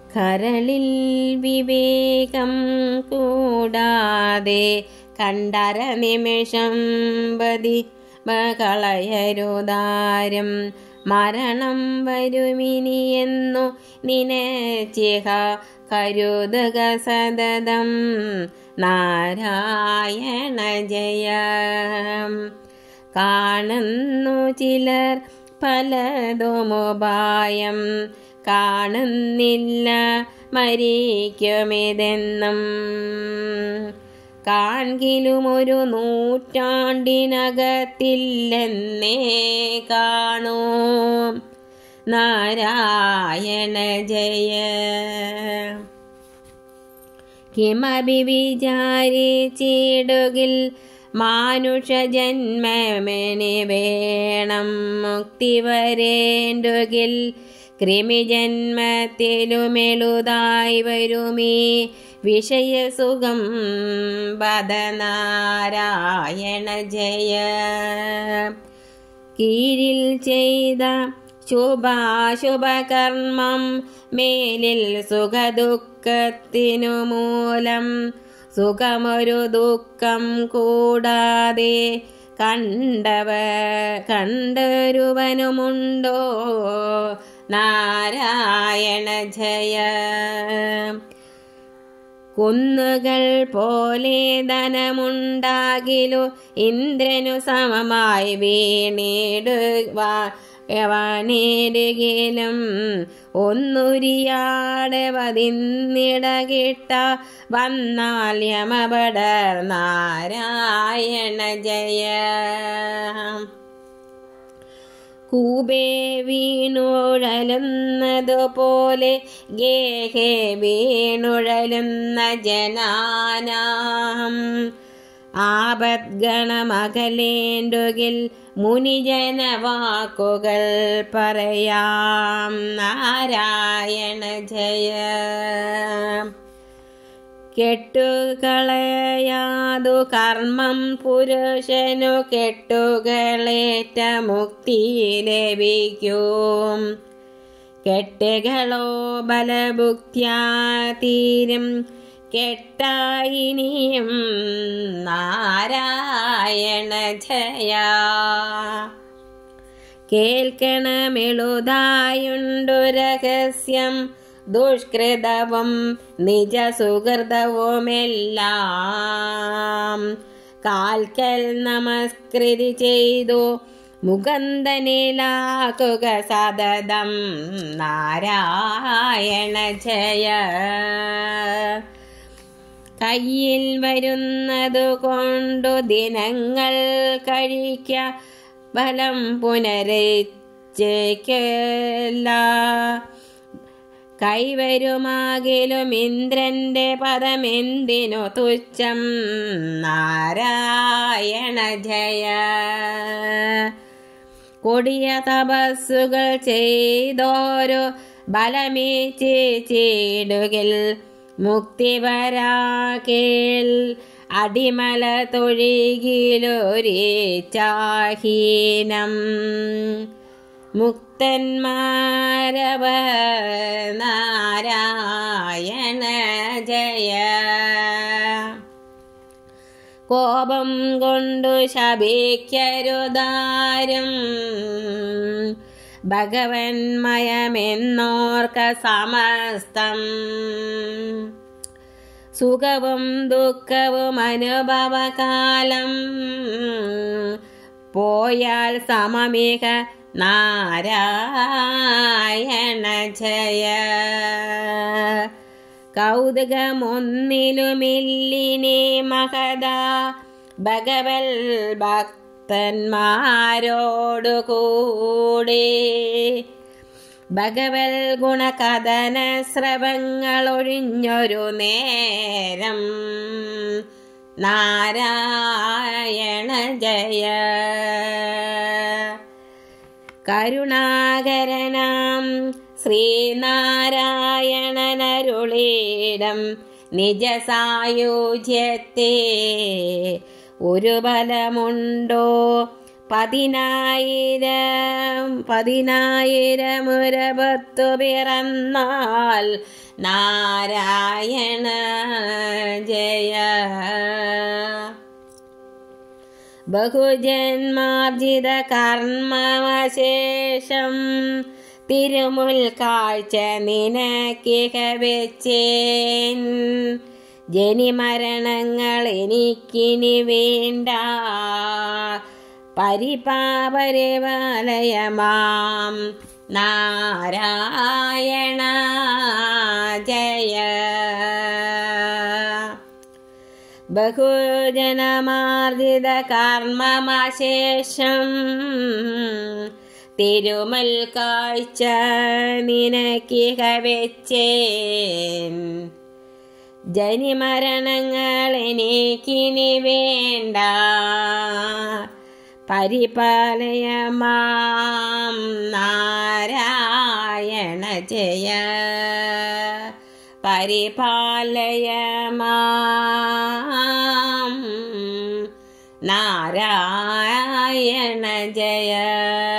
കരളിൽ വിവേകം കൂടാതെ കണ്ടര നിമിഷം പതി കളയരുതാരം മരണം വരുമിനിയെന്നു നിനച്ചിഹ കരുതുക സതതം നാരായണ ജയ കാണുന്നു ചിലർ പലതുമുപായം കാണുന്നില്ല മരിക്കുമിതെന്നും കാൺകിലും ഒരു നൂറ്റാണ്ടിനകത്തില്ലെന്നേ കാണൂ നാരായണ ജയ കിമപി വിചാരിച്ചിടുകിൽ മാനുഷ ജന്മമെനി വേണം മുക്തി വരേണ്ടുകിൽ കൃമിജന്മത്തിലുമെളുതായി വരുമീ വിഷയസുഖം ബദനാരായണ ജയ കീഴിൽ ചെയ്ത ശുഭാശുഭകർമ്മം മേലിൽ സുഖദുഃഖത്തിനു മൂലം സുഖമൊരു ദുഃഖം കൂടാതെ കണ്ടവ കണ്ടൊരുവനുമുണ്ടോ നാരായണ ജയ കുന്നുകൾ പോലെ ധനമുണ്ടാകിലു ഇന്ദ്രനു സമമായി വീണിടുവാനിടുകിലും ഒന്നുരിയാടെ വതിന്നിടകിട്ട വന്നാൽ യമപടർ നാരായണ ജയ കൂബേ വീണുഴലുന്നതുപോലെ ഗേഹേ വീണുഴലുന്ന ജനാനാം ആപദ്ഗണമകലേണ്ടുകിൽ മുനിജന വാക്കുകൾ പറയാം നാരായണ ജയ കെട്ടുകളയാതു കർമ്മം പുരുഷനു കെട്ടുകളേറ്റ മുക്തി ലഭിക്കും കെട്ടുകളോ ബലഭുക്ത്യാ തീരും കെട്ടായിനിയും നാരായണ ജയ കേൾക്കണമെളുതായുണ്ടു രഹസ്യം ദുഷ്കൃതവും നിജസുഹൃതവുമെല്ലാം കാൽക്കൽ നമസ്കൃതി ചെയ്തു മുകന്ദനിലാക്കുക സതതം നാരായണ ജയ കയ്യിൽ വരുന്നതു കൊണ്ടു ദിനങ്ങൾ കഴിക്ക ഫലം പുനരച്ചേക്കല്ല കൈവരുമാകിലും ഇന്ദ്രന്റെ പദമെന്തിനു തുച്ഛം നാരായണ ജയ കൊടിയ തപസ്സുകൾ ചെയ്തോരു ബലമേച്ച് ചീടുകിൽ മുക്തി വരാകേൽ അടിമല തൊഴികിലൊരീച്ചാഹീനം മുക്തന്മാരവ നാരായണ ജയ കോപം കൊണ്ടു ശപിക്കരുതാരും ഭഗവന്മയമെന്നോർക്ക സമസ്തം സുഖവും ദുഃഖവും അനുഭവകാലം പോയാൽ സമമിക നാരായണ ജയ കൗതുകമൊന്നിലുമില്ലിനെ മഹദ ഭഗവൽ ഭക്തന്മാരോടുകൂടി ഭഗവൽ ഗുണകഥന സ്രവങ്ങളൊഴിഞ്ഞൊരു നേരം നാരായണ ജയ കരുണാകരനാം ശ്രീനാരായണനരുളീടം നിജസായുജ്യത്തെ ഒരു ബലമുണ്ടോ പതിനായിരം പതിനായിരമുരപത്തു പിറന്നാൽ നാരായണ ജയ ബഹുജന്മാർജിത കർമ്മവശേഷം തിരുമുൽ കാഴ്ച നിനക്കിക വെച്ചേൻ ജനിമരണങ്ങൾ എനിക്കിനി വേണ്ട പരിപാപരിപാലയമാം നാരായണ ജയ ബഹുജനമാർജിത കർമ്മമശേഷം തിരുമൽ കാഴ്ച നിനക്കിക വെച്ചേൻ ജനിമരണങ്ങൾ എനിക്കിനി വേണ്ട പരിപാലയമാം നാരായണ ജയ പരിപാലയമാം നാരായണ ജയ